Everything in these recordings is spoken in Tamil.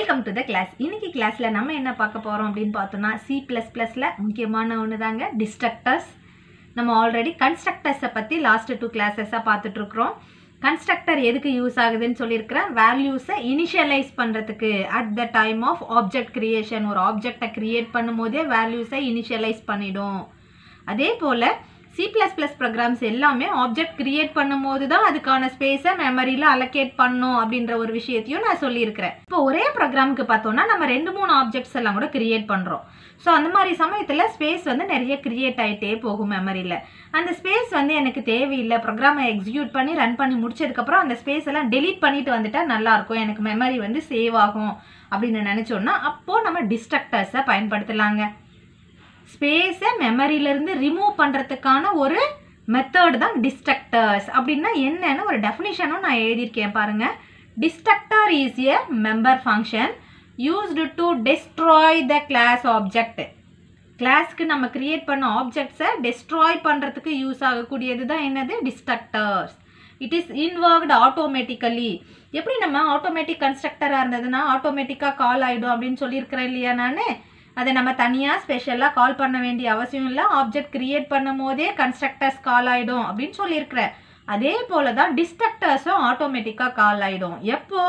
வெல்கம் டு த கிளாஸ் இன்னைக்கு கிளாஸில் நம்ம என்ன பார்க்க போகிறோம் அப்படின்னு பார்த்தோம்னா சி ப்ளஸ் ப்ளஸில் முக்கியமான ஒன்று தாங்க டிஸ்ட்ரக்டர்ஸ் நம்ம ஆல்ரெடி கன்ஸ்ட்ரக்டர்ஸை பற்றி லாஸ்ட் டூ கிளாஸஸாக பார்த்துட்ருக்குறோம் கன்ஸ்ட்ரக்டர் எதுக்கு யூஸ் ஆகுதுன்னு சொல்லியிருக்கிறேன் வேல்யூஸை இனிஷியலைஸ் பண்ணுறதுக்கு at the time of object creation ஒரு ஆப்ஜெக்டை கிரியேட் பண்ணும்போதே வேல்யூஸை இனிஷியலைஸ் பண்ணிடும் அதே போல் சி ப்ளஸ் ப்ளஸ் ப்ரோக்ராம்ஸ் எல்லாமே ஆப்ஜெக்ட் கிரியேட் பண்ணும்போது தான் அதுக்கான ஸ்பேஸை மெமரியில் அலோகேட் பண்ணும் அப்படின்ற ஒரு விஷயத்தையும் நான் சொல்லியிருக்கிறேன் இப்போ ஒரே ப்ரோக்ராமுக்கு பார்த்தோம்னா நம்ம ரெண்டு மூணு ஆப்ஜெக்ட்ஸ் எல்லாம் கூட கிரியேட் பண்ணுறோம் ஸோ அந்த மாதிரி சமயத்தில் ஸ்பேஸ் வந்து நிறைய கிரியேட் ஆகிட்டே போகும் மெமரியில் அந்த ஸ்பேஸ் வந்து எனக்கு தேவையில்லை ப்ரோக்ராமை எக்ஸிக்யூட் பண்ணி ரன் பண்ணி முடிச்சதுக்கப்புறம் அந்த ஸ்பேஸ் எல்லாம் டெலீட் பண்ணிட்டு வந்துட்டா நல்லாயிருக்கும் எனக்கு மெமரி வந்து சேவ் ஆகும் அப்படின்னு நினச்சோன்னா அப்போது நம்ம டிஸ்ட்ரக்டர்ஸை பயன்படுத்தலாங்க ஸ்பேஸை மெமரியிலேருந்து ரிமூவ் பண்ணுறதுக்கான ஒரு மெத்தட் தான் டிஸ்ட்ரக்டர்ஸ் அப்படின்னா என்னன்னு ஒரு டெஃபினிஷனும் நான் எழுதியிருக்கேன் பாருங்க destructor is a member function used to destroy the class object கிளாஸ்க்கு நம்ம கிரியேட் பண்ண ஆப்ஜெக்ட்ஸை டெஸ்ட்ராய் பண்ணுறதுக்கு யூஸ் ஆகக்கூடியது தான் என்னது destructors it is invoked automatically எப்படி நம்ம ஆட்டோமேட்டிக் கன்ஸ்ட்ரக்டராக இருந்ததுன்னா ஆட்டோமேட்டிக்காக கால் ஆகிடும் அப்படின்னு சொல்லியிருக்கிறேன் இல்லையா நான் அதை நம்ம தனியாக ஸ்பெஷலாக கால் பண்ண வேண்டிய அவசியம் இல்லை ஆப்ஜெக்ட் கிரியேட் பண்ணும் போதே கன்ஸ்ட்ரக்டர்ஸ் கால் ஆகிடும் அப்படின்னு சொல்லியிருக்கிறேன் அதே போல தான் டிஸ்ட்ரக்டர்ஸும் ஆட்டோமேட்டிக்காக கால் ஆகிடும் எப்போ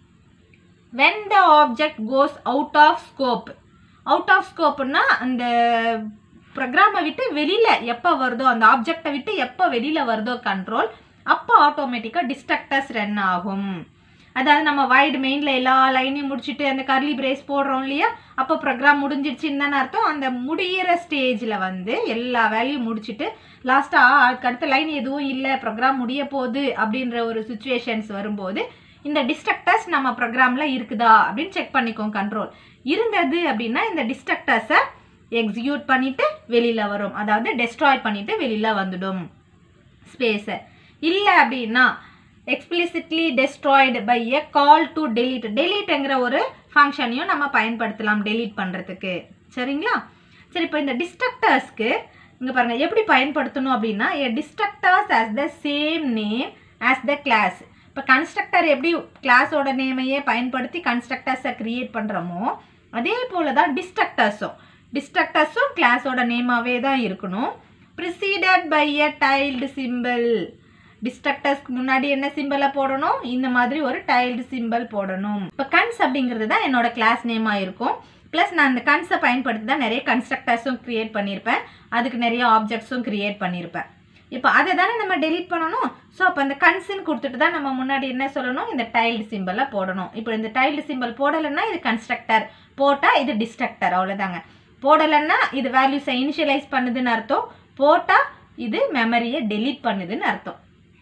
when the object goes out of scope out of ஸ்கோப்னா அந்த ப்ரோக்ராமை விட்டு வெளியில் எப்போ வருதோ அந்த ஆப்ஜெக்டை விட்டு எப்போ வெளியில் வருதோ கண்ட்ரோல் அப்போ ஆட்டோமேட்டிக்காக டிஸ்ட்ரக்டர்ஸ் ரன் ஆகும் அதாவது நம்ம வைடு மெயினில் எல்லா லைனையும் முடிச்சுட்டு அந்த கர்லி பிரேஸ் போடுறோம் இல்லையா அப்போ ப்ரோக்ராம் முடிஞ்சிடுச்சுன்னு தானே அர்த்தம் அந்த முடியிற ஸ்டேஜில் வந்து எல்லா வேலையும் முடிச்சுட்டு லாஸ்ட்டாக அதுக்கு அடுத்த லைன் எதுவும் இல்லை ப்ரோக்ராம் முடிய போகுது அப்படின்ற ஒரு சுச்சுவேஷன்ஸ் வரும்போது இந்த டிஸ்ட்ரக்டர்ஸ் நம்ம ப்ரோக்ராமில் இருக்குதா அப்படின்னு செக் பண்ணிக்கோங்க கண்ட்ரோல் இருந்தது அப்படின்னா இந்த டிஸ்ட்ரக்டர்ஸை எக்ஸிக்யூட் பண்ணிவிட்டு வெளியில் வரும் அதாவது டெஸ்ட்ராய் பண்ணிவிட்டு வெளியில் வந்துடும் ஸ்பேஸை இல்லை அப்படின்னா explicitly destroyed by a call to delete டெலீட்டுங்கிற ஒரு ஃபங்க்ஷனையும் நம்ம பயன்படுத்தலாம் டெலீட் பண்ணுறதுக்கு சரிங்களா சரி இப்போ இந்த டிஸ்ட்ரக்டர்ஸ்க்கு இங்கே பாருங்கள் எப்படி பயன்படுத்தணும் அப்படின்னா a destructors as the same name as the class இப்போ கன்ஸ்ட்ரக்டர் எப்படி கிளாஸோட நேமையே பயன்படுத்தி கன்ஸ்ட்ரக்டர்ஸை க்ரியேட் பண்ணுறோமோ அதே போல் தான் டிஸ்ட்ரக்டர்ஸும் டிஸ்ட்ரக்டர்ஸும் கிளாஸோட நேமாகவே தான் இருக்கணும் preceded by a tilde symbol டிஸ்ட்ரக்டர்ஸ்க்கு முன்னாடி என்ன சிம்பிளை போடணும் இந்த மாதிரி ஒரு டைல்டு சிம்பிள் போடணும் இப்போ கன்ஸ் அப்படிங்கிறது தான் என்னோட கிளாஸ் நேமாக இருக்கும் ப்ளஸ் நான் அந்த கன்ஸை பயன்படுத்தி தான் நிறைய கன்ஸ்ட்ரக்டர்ஸும் க்ரியேட் பண்ணியிருப்பேன் அதுக்கு நிறைய ஆப்ஜெக்ட்ஸும் க்ரியேட் பண்ணியிருப்பேன் இப்போ அதை தானே நம்ம டெலீட் பண்ணணும் ஸோ அப்போ அந்த கன்ஸுன்னு கொடுத்துட்டு தான் நம்ம முன்னாடி என்ன சொல்லணும் இந்த டைல்டு சிம்பிளை போடணும் இப்போ இந்த டைல்டு சிம்பிள் போடலைன்னா இது கன்ஸ்ட்ரக்டர் போட்டால் இது டிஸ்ட்ரக்டர் அவ்வளோதாங்க போடலைன்னா இது வேல்யூஸை இனிஷியலைஸ் பண்ணுதுன்னு அர்த்தம் போட்டால் இது மெமரியை டெலீட் பண்ணுதுன்னு அர்த்தம்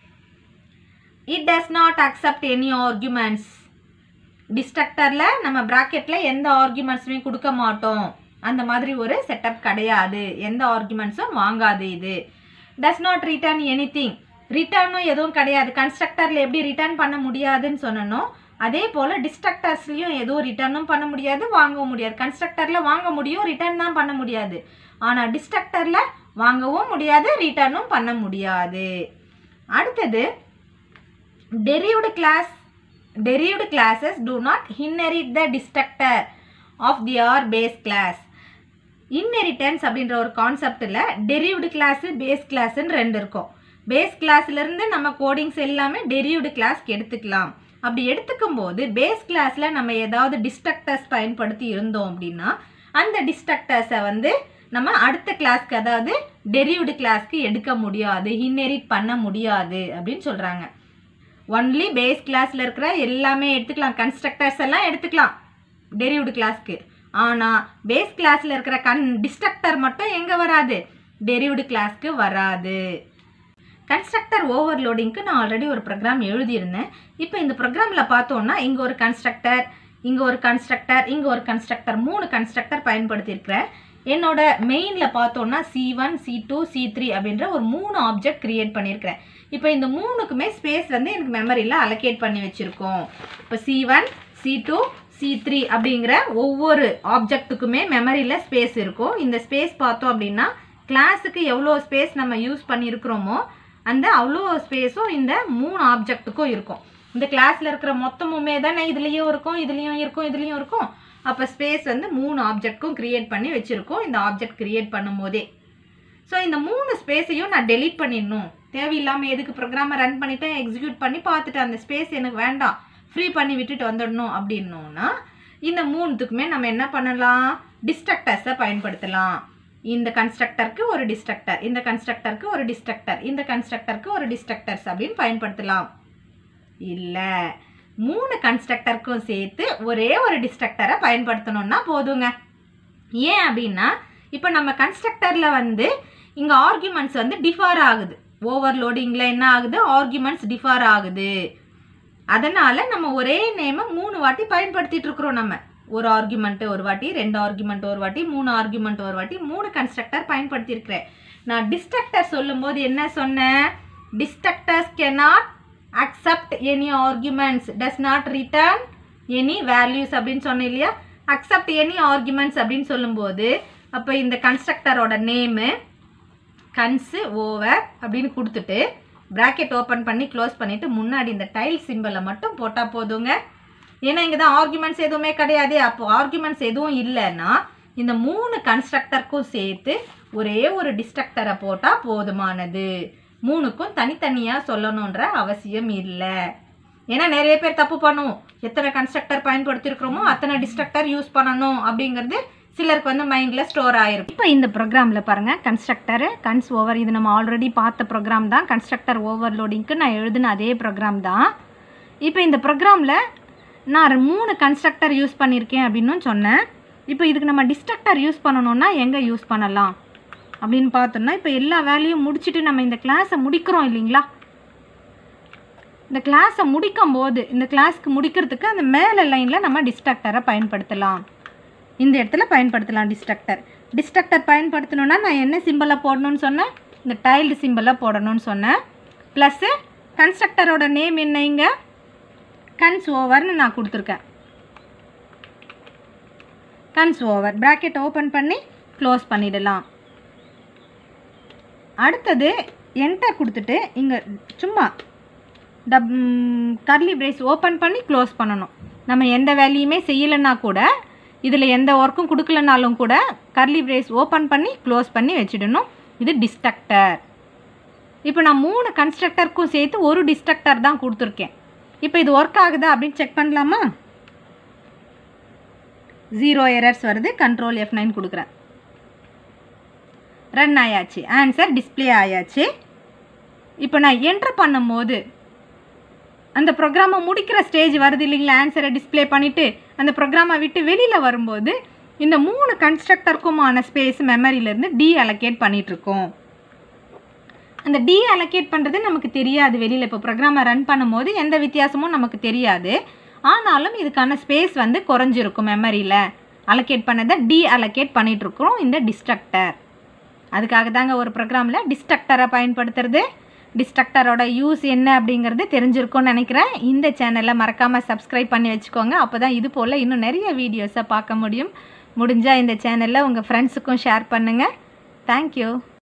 it does not accept any arguments டிஸ்ட்ரக்டரில் நம்ம ப்ராக்கெட்டில் எந்த ஆர்குமெண்ட்ஸுமே கொடுக்க மாட்டோம் அந்த மாதிரி ஒரு செட்டப் கிடையாது எந்த ஆர்குமெண்ட்ஸும் வாங்காது இது does not return anything ரிட்டர்னும் எதுவும் கிடையாது கன்ஸ்ட்ரக்டரில் எப்படி ரிட்டர்ன் பண்ண முடியாதுன்னு சொன்னனோ அதே போல் டிஸ்ட்ரக்டர்ஸ்லையும் எதுவும் ரிட்டர்னும் பண்ண முடியாது வாங்கவும் முடியாது கன்ஸ்ட்ரக்டரில் வாங்க முடியும் ரிட்டர்ன் தான் பண்ண முடியாது ஆனால் டிஸ்ட்ரக்டரில் வாங்கவும் முடியாது ரிட்டர்னும் பண்ண முடியாது அடுத்தது derived class derived classes do not inherit the destructor of their base class inheritance அப்படின்ற ஒரு கான்செப்டில் derived class base classன்னு ரெண்டு இருக்கும் பேஸ் கிளாஸ்லேருந்து நம்ம கோடிங்ஸ் எல்லாமே derived கிளாஸ்க்கு எடுத்துக்கலாம் அப்படி எடுத்துக்கும் போது பேஸ் கிளாஸில் நம்ம ஏதாவது டிஸ்ட்ரக்டர்ஸ் பயன்படுத்தி இருந்தோம் அப்படின்னா அந்த டிஸ்ட்ரக்டர்ஸை வந்து நம்ம அடுத்த கிளாஸ்க்கு அதாவது derived கிளாஸ்க்கு எடுக்க முடியாது இன்ஹெரிட் பண்ண முடியாது அப்படின்னு சொல்கிறாங்க ஒன்லி பேஸ் கிளாஸில் இருக்கிற எல்லாமே எடுத்துக்கலாம் கன்ஸ்ட்ரக்டர்ஸ் எல்லாம் எடுத்துக்கலாம் டெரிவ்டு கிளாஸ்க்கு ஆனால் பேஸ் கிளாஸில் இருக்கிற கன் டிஸ்ட்ரக்டர் மட்டும் எங்கே வராது டெரிவ்டு கிளாஸ்க்கு வராது கன்ஸ்ட்ரக்டர் ஓவர்லோடிங்க்கு நான் ஆல்ரெடி ஒரு ப்ரோக்ராம் எழுதியிருந்தேன் இப்போ இந்த ப்ரோக்ராமில் பார்த்தோன்னா இங்கே ஒரு கன்ஸ்ட்ரக்டர் இங்கே ஒரு கன்ஸ்ட்ரக்டர் இங்கே ஒரு கன்ஸ்ட்ரக்டர் மூணு கன்ஸ்ட்ரக்டர் பயன்படுத்தியிருக்கிறேன் என்னோட மெயினில் பார்த்தோன்னா C one C two C three அப்படின்ற ஒரு மூணு ஆப்ஜெக்ட் க்ரியேட் பண்ணியிருக்கிறேன் இப்போ இந்த மூணுக்குமே ஸ்பேஸ் வந்து எனக்கு மெமரியில் அலோகேட் பண்ணி வச்சுருக்கோம் இப்போ C one C two C three அப்படிங்கிற ஒவ்வொரு ஆப்ஜெக்ட்டுக்குமே மெமரியில் ஸ்பேஸ் இருக்கும் இந்த ஸ்பேஸ் பார்த்தோம் அப்படின்னா கிளாஸுக்கு எவ்வளோ ஸ்பேஸ் நம்ம யூஸ் பண்ணியிருக்கிறோமோ அந்த அவ்வளோ ஸ்பேஸும் இந்த மூணு ஆப்ஜெக்ட்டுக்கும் இருக்கும் இந்த கிளாஸில் இருக்கிற மொத்தமுமே தானே இதுலேயும் இருக்கும் இதுலேயும் இருக்கும் இதுலேயும் இருக்கும் அப்போ ஸ்பேஸ் வந்து மூணு ஆப்ஜெக்ட்க்கும் கிரியேட் பண்ணி வச்சுருக்கோம் இந்த ஆப்ஜெக்ட் கிரியேட் பண்ணும்போதே ஸோ இந்த மூணு ஸ்பேஸையும் நான் டெலீட் பண்ணிடணும் தேவையில்லாமல் எதுக்கு ப்ரோக்ராமை ரன் பண்ணிட்டேன் எக்ஸிக்யூட் பண்ணி பார்த்துட்டு அந்த ஸ்பேஸ் எனக்கு வேண்டாம் ஃப்ரீ பண்ணி விட்டுட்டு வந்துடணும் அப்படின்னோன்னா இந்த மூணுத்துக்குமே நம்ம என்ன பண்ணலாம் டிஸ்ட்ரக்டர்ஸை பயன்படுத்தலாம் இந்த கன்ஸ்ட்ரக்டருக்கு ஒரு டிஸ்ட்ரக்டர் இந்த கன்ஸ்ட்ரக்டருக்கு ஒரு டிஸ்ட்ரக்டர் இந்த கன்ஸ்ட்ரக்டருக்கு ஒரு டிஸ்ட்ரக்டர்ஸ் அப்படின்னு பயன்படுத்தலாம் இல்லை மூணு கன்ஸ்ட்ரக்டருக்கும் சேர்த்து ஒரே ஒரு டிஸ்ட்ரக்டரை பயன்படுத்தணும்னா போதுங்க ஏன் அப்படின்னா இப்போ நம்ம கன்ஸ்ட்ரக்டரில் வந்து இங்கே ஆர்குமெண்ட்ஸ் வந்து டிஃபார் ஆகுது ஓவர்லோடிங்கில் என்ன ஆகுது ஆர்குமெண்ட்ஸ் டிஃபார் ஆகுது அதனால் நம்ம ஒரே நேமை மூணு வாட்டி பயன்படுத்திட்டு இருக்கிறோம் நம்ம ஒரு ஆர்குமெண்ட் ஒரு வாட்டி ரெண்டு ஆர்குமெண்ட் ஒரு வாட்டி மூணு ஆர்குமெண்ட் ஒரு வாட்டி மூணு கன்ஸ்ட்ரக்டர் பயன்படுத்தியிருக்கிறேன் நான் டிஸ்ட்ரக்டர் சொல்லும்போது என்ன சொன்னேன் destructors cannot accept any arguments does not return any values அப்படின்னு சொன்னேன் இல்லையா அக்செப்ட் எனி ஆர்குமெண்ட்ஸ் அப்படின்னு சொல்லும்போது அப்போ இந்த கன்ஸ்ட்ரக்டரோட நேமு கன்ஸு ஓவர் அப்படின்னு கொடுத்துட்டு ப்ராக்கெட் ஓப்பன் பண்ணி க்ளோஸ் பண்ணிவிட்டு முன்னாடி இந்த டைல் சிம்பிளை மட்டும் போட்டால் போதுங்க ஏன்னா இங்கே தான் ஆர்குமெண்ட்ஸ் எதுவுமே கிடையாது அப்போ ஆர்குமெண்ட்ஸ் எதுவும் இல்லைன்னா இந்த மூணு கன்ஸ்ட்ரக்டருக்கும் சேர்த்து ஒரே ஒரு டிஸ்ட்ரக்டரை போட்டால் போதுமானது மூணுக்கும் தனித்தனியாக சொல்லணுன்ற அவசியம் இல்லை ஏன்னா நிறைய பேர் தப்பு பண்ணுவோம் எத்தனை கன்ஸ்ட்ரக்டர் பயன்படுத்தியிருக்கிறோமோ அத்தனை டிஸ்ட்ரக்டர் யூஸ் பண்ணணும் அப்படிங்கிறது சிலருக்கு வந்து மைண்டில் ஸ்டோர் ஆயிருக்கும் இப்போ இந்த ப்ரோக்ராமில் பாருங்கள் கன்ஸ்ட்ரக்டர் கன்ஸ் ஓவர் இது நம்ம ஆல்ரெடி பார்த்த ப்ரோக்ராம் தான் கன்ஸ்ட்ரக்டர் ஓவர்லோடிங்க்கு நான் எழுதின அதே ப்ரோக்ராம் தான் இப்போ இந்த ப்ரோக்ராமில் நான் மூணு கன்ஸ்ட்ரக்டர் யூஸ் பண்ணியிருக்கேன் அப்படின்னு சொன்னேன் இப்போ இதுக்கு நம்ம டிஸ்ட்ரக்டர் யூஸ் பண்ணணும்னா எங்கே யூஸ் பண்ணலாம் அப்படின்னு பார்த்தோம்னா இப்போ எல்லா வேலையும் முடிச்சுட்டு நம்ம இந்த கிளாஸை முடிக்கிறோம் இல்லைங்களா இந்த கிளாஸை முடிக்கும் போது இந்த கிளாஸ்க்கு முடிக்கிறதுக்கு அந்த மேலே லைனில் நம்ம டிஸ்ட்ரக்டரை பயன்படுத்தலாம் இந்த இடத்துல பயன்படுத்தலாம் டிஸ்ட்ரக்டர் டிஸ்ட்ரக்டர் பயன்படுத்தணும்னா நான் என்ன சிம்பிளை போடணும்னு சொன்னேன் இந்த டைல்டு சிம்பிளை போடணும்னு சொன்னேன் ப்ளஸ்ஸு கன்ஸ்ட்ரக்டரோட நேம் என்ன இங்கே கன்ஸ் ஓவர்னு நான் கொடுத்துருக்கேன் கன்ஸ் ஓவர் ப்ராக்கெட் ஓப்பன் பண்ணி க்ளோஸ் பண்ணிடலாம் அடுத்தது என்டர் கொடுத்துட்டு இங்கே சும்மா டப் கர்லி பிரேஸ் ஓப்பன் பண்ணி க்ளோஸ் பண்ணணும் நம்ம எந்த வேலையுமே செய்யலைன்னா கூட இதில் எந்த ஒர்க்கும் கொடுக்கலனாலும் கூட கர்லி பிரேஸ் ஓப்பன் பண்ணி க்ளோஸ் பண்ணி வச்சிடணும் இது டிஸ்ட்ரக்டர் இப்போ நான் மூணு கன்ஸ்ட்ரக்டருக்கும் சேர்த்து ஒரு டிஸ்ட்ரக்டர் தான் கொடுத்துருக்கேன் இப்போ இது ஒர்க் ஆகுதா அப்படின்னு செக் பண்ணலாமா ஜீரோ எரர்ஸ் வருது கண்ட்ரோல் எஃப் நைன் கொடுக்குறேன் ரன் ஆயாச்சு ஆன்சர் டிஸ்ப்ளே ஆயாச்சு இப்போ நான் என்ட்ரு பண்ணும்போது அந்த ப்ரோக்ராமை முடிக்கிற ஸ்டேஜ் வருது இல்லைங்களா ஆன்சரை டிஸ்ப்ளே பண்ணிவிட்டு அந்த ப்ரோக்ராமை விட்டு வெளியில் வரும்போது இந்த மூணு கன்ஸ்ட்ரக்டருக்குமான ஸ்பேஸ் மெமரியிலேருந்து டி அலோகேட் பண்ணிகிட்ருக்கோம் அந்த டி அலோகேட் பண்ணுறது நமக்கு தெரியாது வெளியில் இப்போ ப்ரோக்ராமை ரன் பண்ணும்போது எந்த வித்தியாசமும் நமக்கு தெரியாது ஆனாலும் இதுக்கான ஸ்பேஸ் வந்து குறைஞ்சிருக்கும் மெமரியில் அலோகேட் பண்ணதை டி அலோகேட் பண்ணிகிட்ருக்குறோம் இந்த டிஸ்ட்ரக்டர் அதுக்காக தாங்க ஒரு ப்ரோக்ராமில் டிஸ்ட்ரக்டரை பயன்படுத்துறது டிஸ்ட்ரக்டரோட யூஸ் என்ன அப்படிங்கிறது தெரிஞ்சிருக்கும்னு நினைக்கிறேன் இந்த சேனலை மறக்காமல் சப்ஸ்கிரைப் பண்ணி வச்சுக்கோங்க அப்போ தான் இது போல் இன்னும் நிறைய வீடியோஸை பார்க்க முடியும் முடிஞ்சால் இந்த சேனலில் உங்கள் ஃப்ரெண்ட்ஸுக்கும் ஷேர் பண்ணுங்கள் தேங்க்யூ